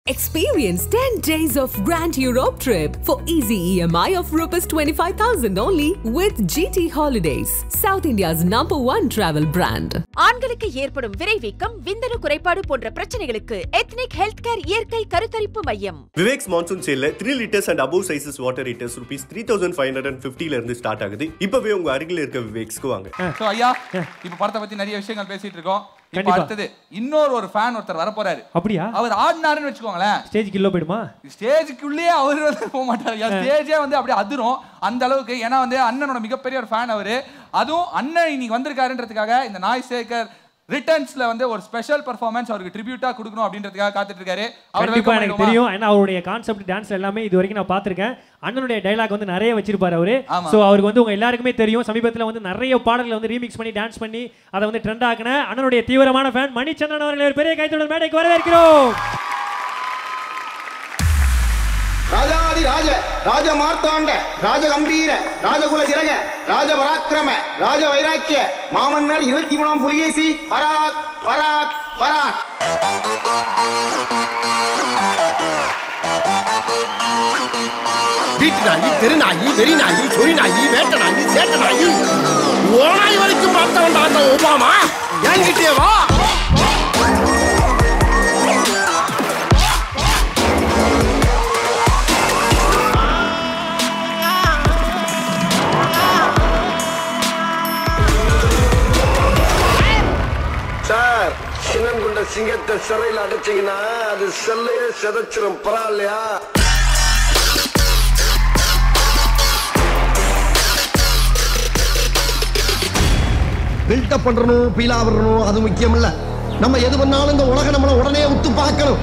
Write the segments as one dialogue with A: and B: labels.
A: Experience 10 days of Grand Europe trip for easy EMI of Rs 25,000 only with GT Holidays, South India's number one travel brand.
B: ஆண்களுக்கு ஏற்படும் விரைவீக்கம் விந்தணு குறைபாடு போன்ற பிரச்சனைகளுக்கு ethnic health care இயற்கை கருத்தரிப்பு மையம்
C: விவேக்ஸ் மான்சூன் சேல்ல three litres and above sizes water heaters rupees three thousand five hundred and ஃபிஃப்டில இருந்து ஸ்டார்ட் ஆகுது இப்பவே உங்க அருகில் இருக்க விவேக்ஸ்க்கு வாங்க
D: சோ ஐயா இப்ப படத்தை பத்தி நிறைய விஷயங்கள் பேசிட்டு இருக்கோம் இப்ப
E: கண்டிப்பா.
D: அடுத்தது இன்னொரு ஒரு ஃபேன் ஒருத்தர் வர போறாரு
E: அப்படியா
D: அவர் ஆடினாருன்னு வச்சுக்கோங்களேன்
E: ஸ்டேஜ் கிலோ போயிடுமா
D: ஸ்டேஜுக்குள்ளேயே அவர் வந்து போக மாட்டார் ஸ்டேஜே வந்து அப்படியே அதிரும் அந்த அளவுக்கு ஏன்னா வந்து அண்ணனோட மிகப்பெரிய ஒரு ஃபேன் அவரு அதுவும் அண்ணன் இன்னைக்கு வந்திருக்காருன்றதுக்காக இந்த நாய் சேகர் ரிட்டர்ன்ஸ்ல வந்து ஒரு ஸ்பெஷல் பெர்ஃபார்மன்ஸ் அவருக்கு ட்ரிபியூட்டா கொடுக்கணும் அப்படின்றதுக்காக காத்துட்டு இருக்காரு அவர்
E: கண்டிப்பா
D: welcome
E: எனக்கு
D: பண்ணிடுவோமா?
E: தெரியும் ஏன்னா அவருடைய கான்செப்ட் டான்ஸ் எல்லாமே இது வரைக்கும் நான் பார்த்திருக்கேன் அண்ணனுடைய டைலாக் வந்து நிறைய வச்சிருப்பாரு அவரு
D: ஆமா.
E: சோ அவருக்கு வந்து உங்க எல்லாருக்குமே தெரியும் சமீபத்துல வந்து நிறைய பாடல்களை வந்து ரீமிக்ஸ் பண்ணி டான்ஸ் பண்ணி அதை வந்து ட்ரெண்ட் ஆக்கின அண்ணனுடைய தீவிரமான ஃபேன் மணிச்சந்திரன் அவர்களை ஒரு பெரிய கைத்தொடர் மேடைக்கு வரவேற்கிறோம்
F: ராஜாதி ராஜ ராஜ மார்த்தாண்ட ராஜ கம்பீர ராஜகுல திலக ராஜ பராக்கிரம ராஜ வைராக்கிய மாமன்னர் இருபத்தி மூணாம் புலிகேசி பராக் பராக் பராக்
G: வீட்டு நாயி தெரு நாயி வெறி நாயி சொறி நாயி வேட்ட நாயி சேட்ட நாயி ஓனாய் வரைக்கும் பார்த்தவன்டா அந்த ஒபாமா என்கிட்டே வா சார் சின்னம் கொண்ட சிங்கத்தை சிறையில் அடைச்சீங்கன்னா அது செல்லையே செதைச்சிரும் பரவாயில்லையா பில்டப் பண்றணும் பீலா வரணும் அது முக்கியம் இல்ல நம்ம எது பண்ணாலும் இந்த உலக நம்மள உடனே உத்து பார்க்கணும்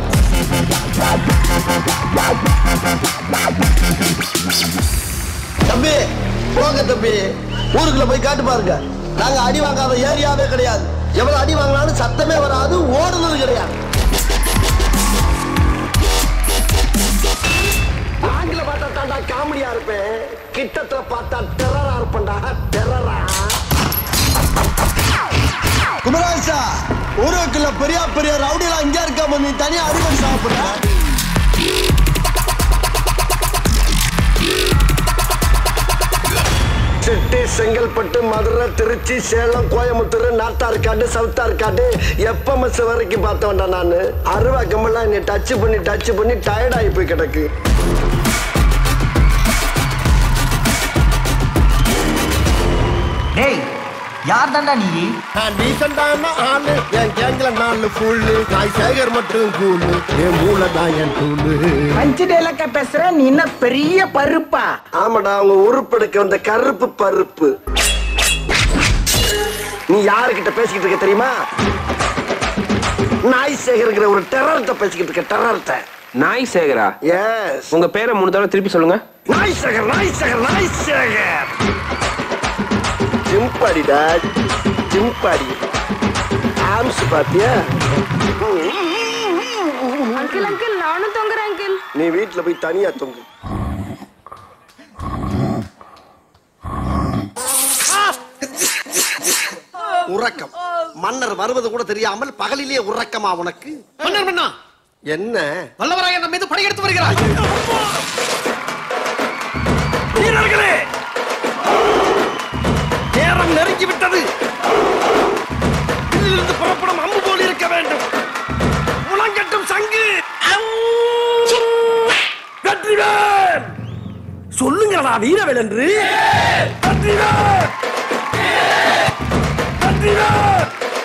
G: தம்பி போங்க தம்பி ஊருக்குள்ள போய் காட்டு பாருங்க நாங்க அடி வாங்காத ஏரியாவே கிடையாது எவ்வளவு அடி வாங்கினாலும் சத்தமே வராது ஓடுனது கிடையாது ஆங்கில பார்த்தா தாண்டா காமெடியா இருப்பேன் கிட்டத்துல பார்த்தா டெரரா இருப்பேன்டா டெரரா குமராசா ஊருக்குள்ள பெரிய பெரிய ரவுடிலாம் இங்க இருக்காம நீ தனியா அடிபடி சாப்பிடுற செட்டி செங்கல்பட்டு மதுரை திருச்சி சேலம் கோயம்புத்தூர் நாட்டார்காடு சவுத்தார்காடு எப்பமஸ் வரைக்கும் பார்த்தவன்டா நான் அருவா கம்பெல்லாம் என்னை டச் பண்ணி டச் பண்ணி டயர்டாகி போய் கிடக்கு
H: டேய் யார் தாண்டா நீ
G: நான் டீசெண்டான ஆளு என் கேங்ல நாலு ஃபுல்லு நாய் சேகர் மட்டும் கூலு என் மூளை தான் என் தூளு
H: அஞ்சு டேலக்கா பேசுற நீ என்ன பெரிய பருப்பா
G: ஆமாடா அவங்க உருப்பெடுக்க வந்த கருப்பு பருப்பு நீ யாருக்கிட்ட பேசிக்கிட்டு இருக்க தெரியுமா நாய் சேகர்ங்கிற ஒரு டெரர்ட்ட பேசிக்கிட்டு இருக்க டெரர்ட்ட
I: நாய் சேகரா
G: எஸ்
I: உங்க பேரை மூணு தடவை திருப்பி சொல்லுங்க
G: நாய் சேகர் நாய் சேகர் நாய் சேகர் ஜிம்பாடிடா ஜிம்பாடி ஆம்ஸ் பாத்தியா
B: அங்கிள் அங்கிள் நானும் தொங்குறேன் அங்கிள்
G: நீ வீட்டுல போய் தனியா தொங்கு உறக்கம் மன்னர் வருவது கூட தெரியாமல் பகலிலே உறக்கமா உனக்கு மன்னர் மன்னா என்ன வல்லவராய நம்ம மீது படையெடுத்து வருகிறாய் வீரர்களே நேரம் நெருங்கி விட்டது இதிலிருந்து புறப்படும் அம்பு போல் இருக்க வேண்டும் முழங்கட்டும் சங்கு வெற்றிவேல் சொல்லுங்களா வீரவேல் என்று வெற்றிவேல் வெற்றிவேல்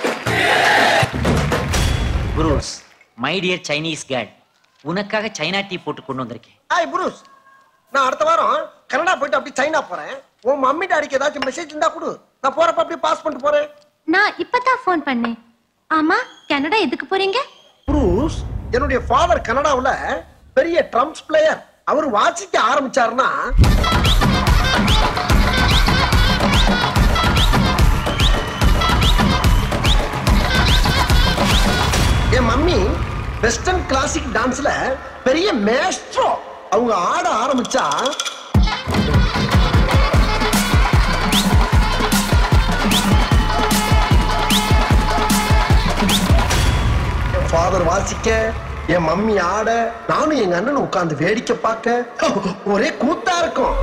H: Bruce my dear Chinese cat உனக்காக சைனா டீ போட்டு கொண்டு வந்திருக்கேன்
G: ஹாய் புருஷ் நான் அடுத்த வாரம் கனடா போயிட்டு அப்படி சைனா போறேன் உன் மம்மி டாடிக்கு ஏதாச்சும் மெசேஜ் இருந்தா கொடு நான் போறப்ப அப்படியே பாஸ் பண்ணிட்டு போறேன்
J: நான் இப்பதான் ஃபோன் பண்ணேன் ஆமா கனடா எதுக்கு போறீங்க
G: புரூஸ் என்னுடைய ஃபாதர் கனடாவுல பெரிய ட்ரம்ப்ஸ் பிளேயர் அவர் வாசிக்க ஆரம்பிச்சாருன்னா என் மம்மி வெஸ்டர்ன் கிளாசிக் டான்ஸ்ல பெரிய மேஸ்ட்ரோ அவங்க ஆட ஆரம்பிச்சா ஃபாதர் வாசிக்க என் மம்மி ஆட நானும் எங்க அண்ணனும் உட்கார்ந்து வேடிக்கை பார்க்க ஒரே கூத்தா இருக்கும்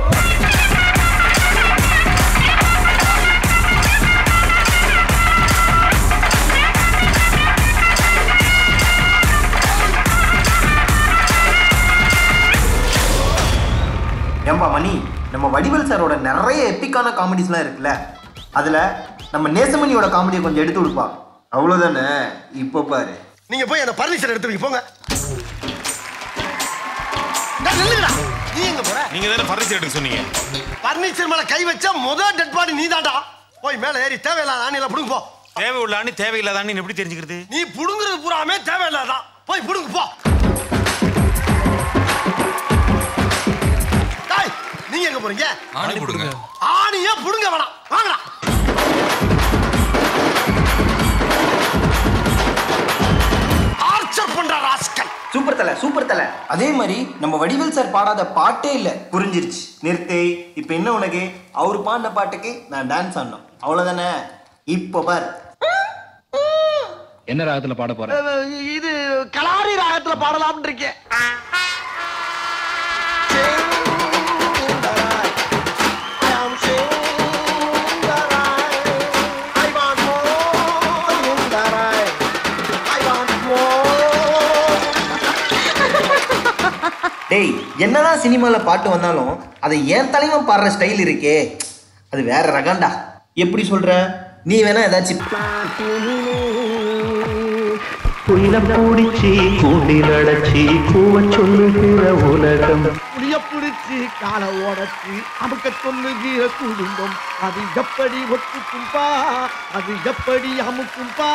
K: ஏம்பா மணி நம்ம வடிவேல் சாரோட நிறைய எப்பிக்கான காமெடிஸ்லாம் இருக்குல்ல அதுல நம்ம நேசமணியோட காமெடியை கொஞ்சம் எடுத்து கொடுப்பா அவ்வளவுதானே இப்போ பாரு
G: நீங்க போய் அந்த பர்னிச்சர் எடுத்து வைக்க போங்க டேய், நில்லுங்கடா. நீ எங்க போற
L: நீங்க தானே ஃபர்னிச்சர் எடுக்க சொன்னீங்க
G: பர்னிச்சர் மேல கை வச்சா முதல் டெட் பாடி நீ போய் மேல ஏறி தேவையில்லாத ஆணியில புடுங்க போ
L: தேவை உள்ளான்னு தேவையில்லாதான்னு எப்படி தெரிஞ்சுக்கிறது
G: நீ புடுங்குறது பூராமே தேவையில்லாதான் போய் புடுங்க போ டேய், நீங்க எங்க போறீங்க
L: ஆணி போடுங்க
G: ஆணியா புடுங்க வேணாம் வாங்கடா ஆர்ச்சர் பண்ற ராஸ்கல்
K: சூப்பர் தல சூப்பர் தல அதே மாதிரி நம்ம வடிவேல் சார் பாடாத பாட்டே இல்ல புரிஞ்சிருச்சு நிறுத்து இப்போ என்ன உனக்கு அவர் பாடின பாட்டுக்கு நான் டான்ஸ் ஆடணும் அவ்வளவுதானே இப்போ பார்
M: என்ன ராகத்துல பாட போற
G: இது கலாரி ராகத்துல பாடலாம்னு இருக்கேன்
K: டேய் என்னதான் சினிமால பாட்டு வந்தாலும் அதை ஏன் தலைவன் பாடுற ஸ்டைல் இருக்கே அது வேற ரகம்டா எப்படி சொல்ற நீ வேணா ஏதாச்சும்
N: குயில பூடிச்சி கூண்டில் அடைச்சி கூவ சொல்லுகிற உலகம்
O: புளிய புடிச்சு கால ஓடச்சு அமுக்க சொல்லுகிற குடும்பம் அது எப்படி ஒத்துக்கும்பா அது எப்படி அமுக்கும்பா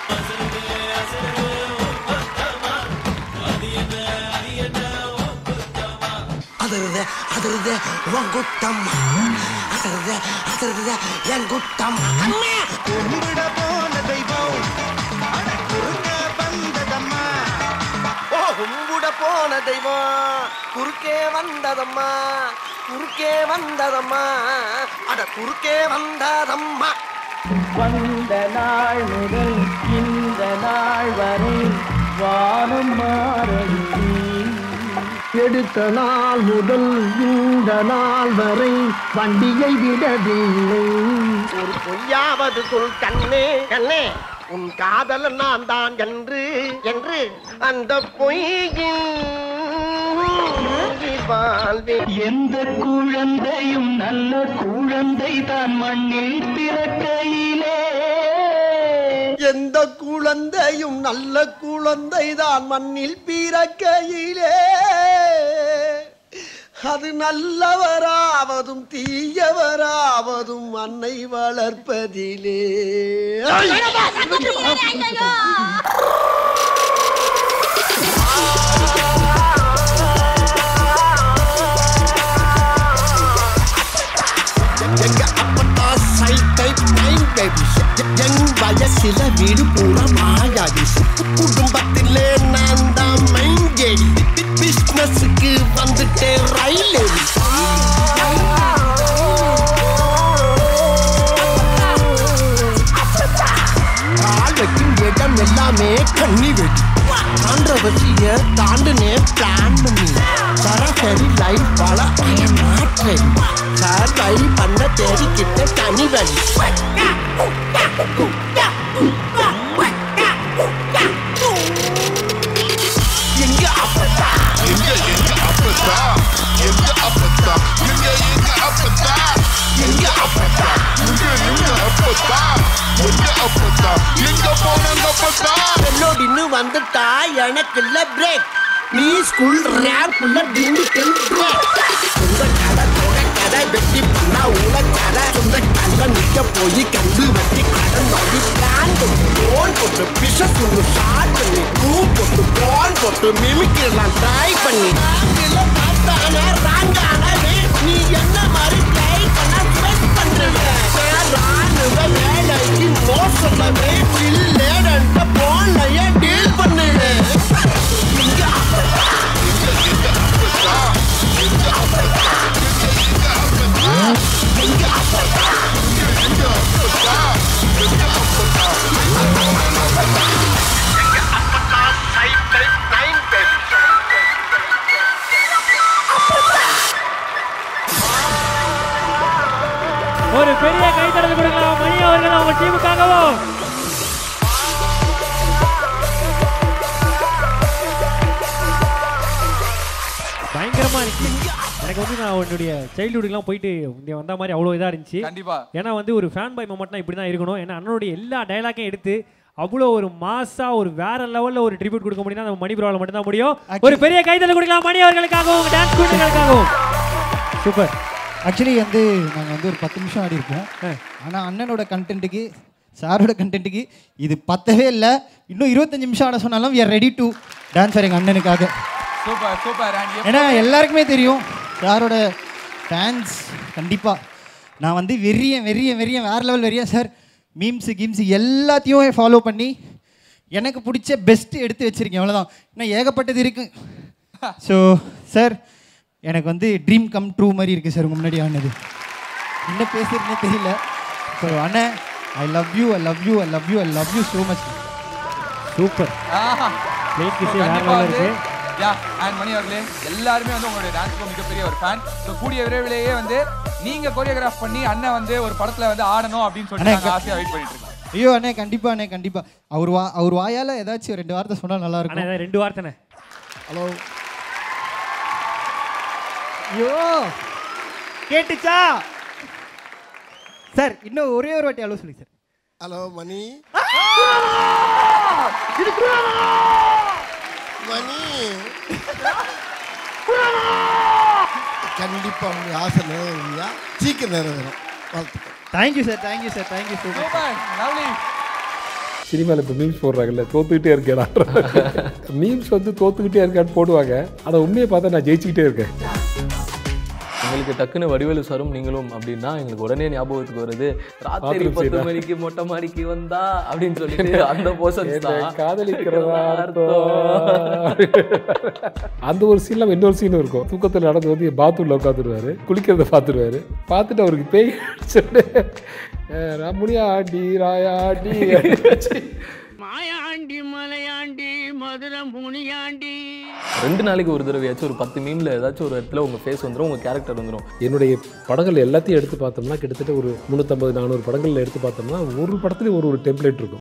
G: அதருத அதருத உன் குட்டம் அதருத அதருத என் குட்டம் கும்பிட போன தெய்வம் அட குறுக்க வந்ததம்மா ஓ கும்பிட போன தெய்வம் குறுக்கே வந்ததம்மா குறுக்கே வந்ததம்மா அட குறுக்கே வந்ததம்மா
N: வந்த நாள் முதல் இந்த நாள் வரை வானம் மாறவில்லை
O: எடுத்த நாள் முதல் இந்த நாள் வரை வண்டியை விடவில்லை ஒரு பொய்யாவது சொல் கண்ணே கண்ணே உன் காதல நான் தான் என்று என்று அந்த பொய்யின் வாழ்வேன்
N: எந்த குழந்தையும் நல்ல குழந்தை தான் மண்ணில் பிறக்கையிலே
O: எந்த குழந்தையும் நல்ல குழந்தை தான் மண்ணில் பிறக்கையிலே அது நல்லவராவதும் தீயவராவதும் அன்னை வளர்ப்பதிலே
G: எங்க அப்பத்தா சைட்டை மைண்ட் பேபி என் வயசில வீடு பூரா மாயாடி குடும்பத்திலே நான் தான் மைண்ட் கேடி பிசினஸுக்கு வந்துட்டேன் ரயில் ஏறி கால் வைக்கும் இடம் எல்லாமே கண்ணி வெடி கான்ட்ரவர்சிய தாண்டுனே பிளான் பண்ணி சராசரி லைஃப் வாழ மாற்றேன் சர்வை பண்ண தேடிக்கிட்ட தனி வழி எங்க அப்பத்தா
P: எங்க எங்க அப்பத்தா எங்க அப்பத்தா எங்க எங்க அப்பத்தா எங்க அப்பத்தா எங்க எங்க அப்பத்தா எங்க அப்பத்தா எங்க போனாங்க அப்பத்தா
G: மெலோடின்னு வந்துட்டா எனக்கு இல்ல பிரேக் நீ ஸ்கூல் ரேப்ல டிண்டிக்கல் பிரேக் சொந்த கடை தொகை கடை வெட்டி பண்ணா உல கடை சொந்த கடை நிக்க போய் கண்டு வெட்டி கடன் வாங்கி பிளான் போட்டு போன் போட்டு பிசஸ் ஒன்று ஸ்டார்ட் பண்ணி பூ போட்டு பால் போட்டு மிமிக்கலாம் ட்ரை பண்ணி ராங்கில பார்த்தானா ராங்கானவே நீ என்ன மாதிரி ட்ரை பண்ண ஸ்வெட் பண்றீங்க ராணுவ வேலைக்கு மோசமே இல்லேடன்ட்ட போன்லைய டீல் பண்ணுங்க இங்க அப்பா
P: எங்க எங்க அப்பத்தா எங்க அப்பத்தா எங்க எங்க அப்பத்தா
G: இங்க அப்பா
P: எங்க எங்க அப்பத்தா எங்க அப்பத்தா எங்க போனாங்க அப்பத்தா
G: எங்க அப்பா சைட் டைப் நைன்
E: பெரிய கைத்தடல் கொடுக்கலாம் மணி அவர்கள் அவங்க டீமுக்காகவும் பயங்கரமா இருக்கு எனக்கு வந்து நான் உன்னுடைய சைல்டுஹுட்லாம் போயிட்டு இங்கே வந்த மாதிரி அவ்வளோ இதாக இருந்துச்சு
D: கண்டிப்பா
E: ஏன்னா வந்து ஒரு ஃபேன் பாய் மொமெண்ட்னா இப்படி தான் இருக்கணும் ஏன்னா அண்ணனுடைய எல்லா டைலாக்கையும் எடுத்து அவ்வளோ ஒரு மாசா ஒரு வேற லெவல்ல ஒரு ட்ரிபியூட் கொடுக்க முடியும்னா நம்ம மணி ப்ராவில் மட்டும் தான் முடியும் ஒரு பெரிய கைத்தல் கொடுக்கலாம் மணி அவர்களுக்காகவும் டான்ஸ் குயின்களுக்காகவும் சூப்பர்
M: ஆக்சுவலி வந்து நாங்கள் வந்து ஒரு பத்து நிமிஷம் ஆடி இருப்போம் ஆனால் அண்ணனோட கண்டென்ட்டுக்கு சாரோட கண்டென்ட்டுக்கு இது பத்தவே இல்லை இன்னும் இருபத்தஞ்சு நிமிஷம் ஆட சொன்னாலும் we are ready to dance எங்கள் அண்ணனுக்காக
D: சூப்பர் சூப்பர் அண்ட்
M: ஏன்னா எல்லாருக்குமே தெரியும் சாரோட ஃபேன்ஸ் கண்டிப்பாக நான் வந்து வெறியன் வெறியன் வெறியன் வேறு லெவல் வெறியன் சார் மீம்ஸு கிம்ஸு எல்லாத்தையும் ஃபாலோ பண்ணி எனக்கு பிடிச்ச பெஸ்ட்டு எடுத்து வச்சுருக்கேன் அவ்வளோதான் இன்னும் ஏகப்பட்டது இருக்கு ஸோ சார் எனக்கு வந்து ட்ரீம் கம் ட்ரூ மாதிரி இருக்குது சார் உங்க முன்னாடி ஆனது என்ன பேசுறதுனே தெரியல ஸோ அண்ணன் I love you I love you I love you I love you so much
E: super
D: ஆஹா.
E: Plate kiss
D: So,
E: வேற
D: கண்டிப்பா
E: level
D: வந்து,
E: இருக்கு.
D: yeah, and மணி அவர்களே எல்லாருமே வந்து உங்களுடைய டான்ஸ்க்கு மிகப்பெரிய ஒரு ஃபேன் ஸோ கூடிய விரைவிலேயே வந்து நீங்க கோரியோகிராஃப் பண்ணி அண்ணன் வந்து ஒரு படத்துல வந்து ஆடணும் அப்படின்னு சொல்லிட்டு
M: அண்ணே,
D: நாங்க ஆசையா வெயிட் பண்ணிட்டு இருக்கோம்
M: ஐயோ அண்ணே கண்டிப்பா அண்ணே கண்டிப்பா அவர் வா அவர் வாயால ஏதாச்சும் ரெண்டு வார்த்தை சொன்னா நல்லா
E: அண்ணா
M: இருக்கும்
E: இதான் ரெண்டு வார்த்தைண்ணே
M: ஹலோ ஐயோ கேட்டுச்சா சார் இன்னும் ஒரே ஒரு வாட்டி ஹலோ சொல்லி சார்
G: ஹலோ மணி மணி கண்டிப்பா உங்க ஆசை நிறைவேறியா சீக்கிரம் நிறைவேறும் வாழ்த்துக்கள்
M: thank you sir thank you sir thank you so much
D: lovely
Q: சினிமாவில் இப்போ மீம்ஸ் போடுறாங்கல்ல தோத்துக்கிட்டே இருக்கேடா மீம்ஸ் வந்து தோத்துக்கிட்டே இருக்கான்னு போடுவாங்க அதை உண்மையை பார்த்தா நான் ஜெயிச்சுக்கிட்டே இருக்கேன்
R: எங்களுக்கு டக்குன்னு வடிவேலு சாரும் நீங்களும் அப்படின்னா எங்களுக்கு உடனே ஞாபகத்துக்கு வருது ராத்திரி
Q: Bathroom
R: பத்து
Q: scene ஆ?
R: மணிக்கு மொட்டை மாடிக்கு வந்தா அப்படின்னு சொல்லிட்டு அந்த போர்ஷன்
Q: என்னை காதலிக்கிறதா அந்த ஒரு சீன்ல இன்னொரு சீன் இருக்கும் தூக்கத்தில் நடந்து வந்து பாத்ரூம்ல உட்காந்துருவாரு குளிக்கிறத பார்த்துருவாரு பார்த்துட்டு அவருக்கு பேய் அடிச்சோடனே, அஹ், ரமுனியா ஆண்டி ராயாண்டி
N: மாயாண்டி மலையாண்டி மதுரை முனியாண்டி
R: ரெண்டு நாளைக்கு ஒரு தடவையாச்சும் ஒரு பத்து மீம்ல ஏதாச்சும் ஒரு இடத்துல உங்க ஃபேஸ் வந்துரும் உங்க கேரக்டர் வந்துரும்
Q: என்னுடைய படங்கள் எல்லாத்தையும் எடுத்து பார்த்தோம்னா கிட்டத்தட்ட ஒரு முந்நூற்றம்பது நானூறு படங்கள் எடுத்து பார்த்தோம்னா ஒரு படத்துலேயும் ஒரு ஒரு டெம்ப்ளேட் இருக்கும்